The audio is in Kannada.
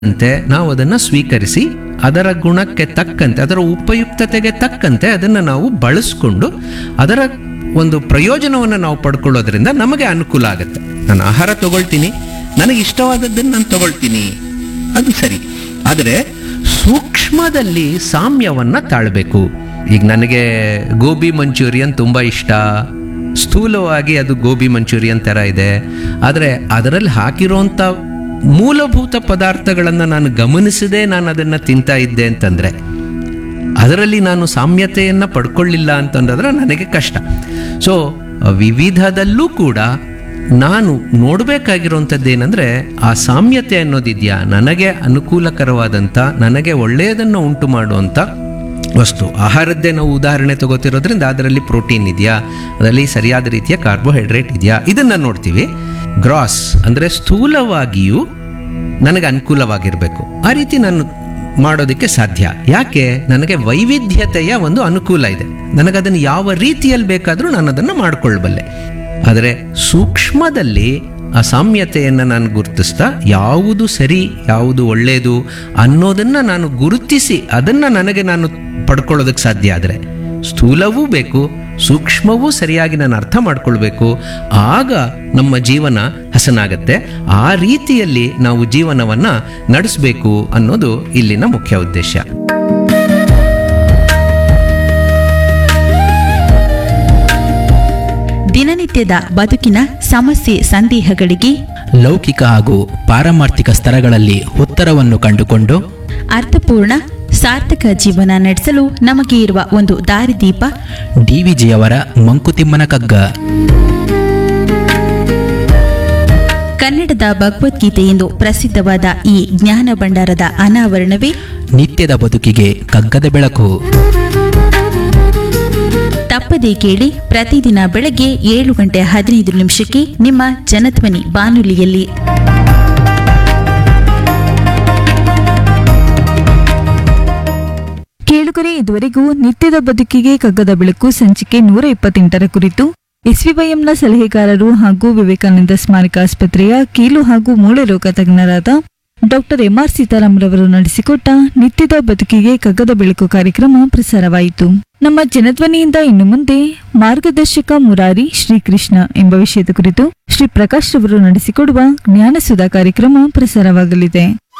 ಅಂತೆ ನಾವು ಅದನ್ನು ಸ್ವೀಕರಿಸಿ ಅದರ ಗುಣಕ್ಕೆ ತಕ್ಕಂತೆ ಅದರ ಉಪಯುಕ್ತತೆಗೆ ತಕ್ಕಂತೆ ಅದನ್ನು ನಾವು ಬಳಸ್ಕೊಂಡು ಅದರ ಒಂದು ಪ್ರಯೋಜನವನ್ನು ನಾವು ಪಡ್ಕೊಳ್ಳೋದ್ರಿಂದ ನಮಗೆ ಅನುಕೂಲ ಆಗುತ್ತೆ ನಾನು ಆಹಾರ ತಗೊಳ್ತೀನಿ ನನಗೆ ಇಷ್ಟವಾದದ್ದನ್ನು ನಾನು ತಗೊಳ್ತೀನಿ ಅದು ಸರಿ ಆದರೆ ಸೂಕ್ಷ್ಮದಲ್ಲಿ ಸಾಮ್ಯವನ್ನು ತಾಳಬೇಕು ಈಗ ನನಗೆ ಗೋಬಿ ಮಂಚೂರಿಯನ್ ತುಂಬ ಇಷ್ಟ ಸ್ಥೂಲವಾಗಿ ಅದು ಗೋಬಿ ಮಂಚೂರಿಯನ್ ಥರ ಇದೆ ಆದರೆ ಅದರಲ್ಲಿ ಹಾಕಿರೋಂಥ ಮೂಲಭೂತ ಪದಾರ್ಥಗಳನ್ನು ನಾನು ಗಮನಿಸದೆ ನಾನು ಅದನ್ನು ತಿಂತಾ ಇದ್ದೆ ಅಂತಂದರೆ ಅದರಲ್ಲಿ ನಾನು ಸಾಮ್ಯತೆಯನ್ನು ಪಡ್ಕೊಳ್ಳಿಲ್ಲ ಅಂತಂದ್ರೆ ನನಗೆ ಕಷ್ಟ ಸೊ ವಿವಿಧದಲ್ಲೂ ಕೂಡ ನಾನು ನೋಡಬೇಕಾಗಿರುವಂಥದ್ದು ಏನಂದರೆ ಆ ಸಾಮ್ಯತೆ ಅನ್ನೋದಿದೆಯಾ ನನಗೆ ಅನುಕೂಲಕರವಾದಂಥ ನನಗೆ ಒಳ್ಳೆಯದನ್ನು ಉಂಟು ಮಾಡುವಂಥ ವಸ್ತು ಆಹಾರದ್ದೇ ನಾವು ಉದಾಹರಣೆ ತಗೋತಿರೋದ್ರಿಂದ ಅದರಲ್ಲಿ ಪ್ರೋಟೀನ್ ಇದೆಯಾ ಅದರಲ್ಲಿ ಸರಿಯಾದ ರೀತಿಯ ಕಾರ್ಬೋಹೈಡ್ರೇಟ್ ಇದೆಯಾ ಇದನ್ನು ನೋಡ್ತೀವಿ ಗ್ರಾಸ್ ಅಂದರೆ ಸ್ಥೂಲವಾಗಿಯೂ ನನಗೆ ಅನುಕೂಲವಾಗಿರಬೇಕು ಆ ರೀತಿ ನಾನು ಮಾಡೋದಕ್ಕೆ ಸಾಧ್ಯ ಯಾಕೆ ನನಗೆ ವೈವಿಧ್ಯತೆಯ ಒಂದು ಅನುಕೂಲ ಇದೆ ನನಗದನ್ನು ಯಾವ ರೀತಿಯಲ್ಲಿ ಬೇಕಾದರೂ ನಾನು ಅದನ್ನು ಮಾಡಿಕೊಳ್ಳಬಲ್ಲೆ ಆದರೆ ಸೂಕ್ಷ್ಮದಲ್ಲಿ ಆ ಸಾಮ್ಯತೆಯನ್ನು ನಾನು ಗುರುತಿಸ್ತಾ ಯಾವುದು ಸರಿ ಯಾವುದು ಒಳ್ಳೆಯದು ಅನ್ನೋದನ್ನು ನಾನು ಗುರುತಿಸಿ ಅದನ್ನು ನನಗೆ ನಾನು ಪಡ್ಕೊಳ್ಳೋದಕ್ಕೆ ಸಾಧ್ಯ ಆದರೆ ಸ್ಥೂಲವೂ ಬೇಕು ಸೂಕ್ಷ್ಮವೂ ಸರಿಯಾಗಿ ನಾನು ಅರ್ಥ ಮಾಡ್ಕೊಳ್ಬೇಕು ಆಗ ನಮ್ಮ ಜೀವನ ಹಸನಾಗತ್ತೆ ಆ ರೀತಿಯಲ್ಲಿ ನಾವು ಜೀವನವನ್ನು ನಡೆಸಬೇಕು ಅನ್ನೋದು ಇಲ್ಲಿನ ಮುಖ್ಯ ಉದ್ದೇಶ ದಿನನಿತ್ಯದ ಬದುಕಿನ ಸಮಸ್ಯೆ ಸಂದೇಹಗಳಿಗೆ ಲೌಕಿಕ ಹಾಗೂ ಪಾರಮಾರ್ಥಿಕ ಸ್ತರಗಳಲ್ಲಿ ಉತ್ತರವನ್ನು ಕಂಡುಕೊಂಡು ಅರ್ಥಪೂರ್ಣ ಸಾರ್ಥಕ ಜೀವನ ನಡೆಸಲು ನಮಗೆ ಇರುವ ಒಂದು ದಾರಿದೀಪ ಡಿವಿಜಿಯವರ ಮಂಕುತಿಮ್ಮನ ಕಗ್ಗ ಕನ್ನಡದ ಭಗವದ್ಗೀತೆ ಎಂದು ಪ್ರಸಿದ್ಧವಾದ ಈ ಜ್ಞಾನ ಭಂಡಾರದ ಅನಾವರಣವೇ ನಿತ್ಯದ ಬದುಕಿಗೆ ಕಗ್ಗದ ಬೆಳಕು ತಪ್ಪದೇ ಕೇಳಿ ಪ್ರತಿದಿನ ಬೆಳಗ್ಗೆ ಏಳು ಗಂಟೆ ಹದಿನೈದು ನಿಮಿಷಕ್ಕೆ ನಿಮ್ಮ ಜನಧ್ವನಿ ಬಾನುಲಿಯಲ್ಲಿ ಕೇಳುಗರೆ ಇದುವರೆಗೂ ನಿತ್ಯದ ಬದುಕಿಗೆ ಕಗ್ಗದ ಬೆಳಕು ಸಂಚಿಕೆ ನೂರ ಇಪ್ಪತ್ತೆಂಟರ ಕುರಿತು ಎಸ್ವಿವೈಎಂನ ಸಲಹೆಗಾರರು ಹಾಗೂ ವಿವೇಕಾನಂದ ಸ್ಮಾರಕ ಆಸ್ಪತ್ರೆಯ ಕೀಲು ಹಾಗೂ ಮೂಳೆ ರೋಗ ತಜ್ಞರಾದ ಡಾಕ್ಟರ್ ಎಂಆರ್ ಸೀತಾರಾಮ್ರವರು ನಡೆಸಿಕೊಟ್ಟ ನಿತ್ಯದ ಬದುಕಿಗೆ ಕಗ್ಗದ ಬೆಳಕು ಕಾರ್ಯಕ್ರಮ ಪ್ರಸಾರವಾಯಿತು ನಮ್ಮ ಜನಧ್ವನಿಯಿಂದ ಇನ್ನು ಮುಂದೆ ಮಾರ್ಗದರ್ಶಕ ಮುರಾರಿ ಶ್ರೀಕೃಷ್ಣ ಎಂಬ ವಿಷಯದ ಕುರಿತು ಶ್ರೀ ಪ್ರಕಾಶ್ ರವರು ನಡೆಸಿಕೊಡುವ ಜ್ಞಾನಸುಧಾ ಕಾರ್ಯಕ್ರಮ ಪ್ರಸಾರವಾಗಲಿದೆ